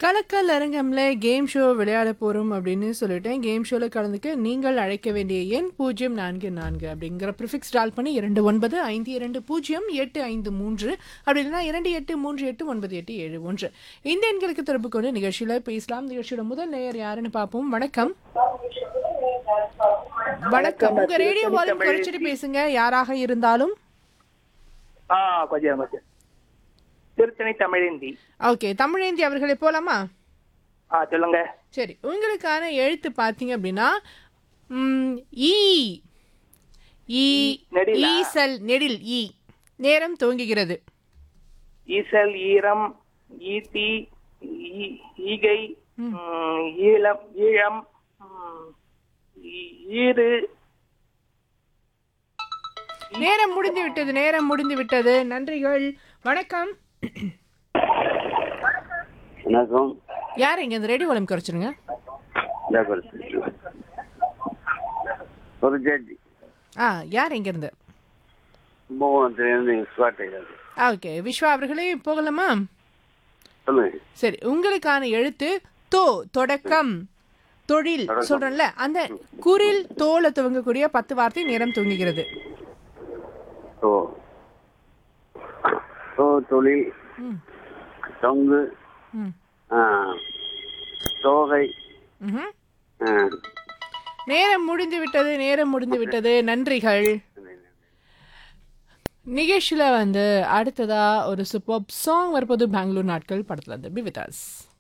கலக்கல் அரங்கம்ல game show விளையாட போறோம் அப்படின்னு சொல்லிட்டேன் கேம் ஷோல கலந்துக்க நீங்கள் அழைக்க வேண்டிய எண் பூஜ்ஜியம் நான்கு நான்கு அப்படிங்கிற ப்ரிஃபிக்ஸ் டால் பண்ணி இரண்டு ஒன்பது ஐந்து இரண்டு பூஜ்ஜியம் எட்டு ஐந்து மூன்று அப்படி இல்லைன்னா இரண்டு எட்டு மூன்று எட்டு ஒன்பது எட்டு ஏழு ஒன்று இந்த எண்களுக்கு தொடர்பு கொண்டு நிகழ்ச்சியில பேசலாம் நிகழ்ச்சியோட முதல் நேயர் யாருன்னு பார்ப்போம் வணக்கம் வணக்கம் உங்க ரேடியோ வால்யூம் குறைச்சிட்டு பேசுங்க யாராக இருந்தாலும் ஆ கொஞ்சம் கொஞ்சம் திருத்தணி தமிழேந்தி ஓகே தமிழேந்தி அவர்களே போலாமா ஆ சொல்லுங்க சரி உங்களுக்கான எழுத்து பார்த்தீங்க அப்படின்னா ம், ஈ ஈ நெடிலா? ஈசல் நெடில் ஈ நேரம் துவங்குகிறது ஈசல் ஈரம் ஈட்டி ஈ- ஈகை ம், ஈழம் ஈழம் ம், ஈ- ஈறு நேரம் முடிந்து விட்டது நேரம் முடிந்து விட்டது நன்றிகள் வணக்கம் வணக்கம் யார் இங்க இந்த ரேடியோ வால்யூம் குறைச்சிருங்க ஜாகர் ஒரு ஜட்ஜி ஆ யார் இங்க இருந்து கும்பகோணத்துலேருந்து விஸ்வாட்டைகள் ஓகே விஸ்வா அவர்களே போகலாமா சொல்லுங்க சரி உங்களுக்கான எழுத்து தோ தொடக்கம் தொழில் சொல்றேன்ல அந்த குரில் தோல துவங்கக்கூடிய பத்து வார்த்தை நேரம் துவங்குகிறது ஓ ஓ தொழில் ம் தொங்கு ம் ஆ, தோகை ம்ஹும். ஆ, நேரம் முடிந்து விட்டது நேரம் முடிந்து விட்டது நன்றிகள் நிகழ்ச்சியில் வந்து அடுத்ததா ஒரு சூப்பர் சாங் வரப்போது பெங்களூர் நாட்கள் படத்துல இருந்து பி வித் அஸ்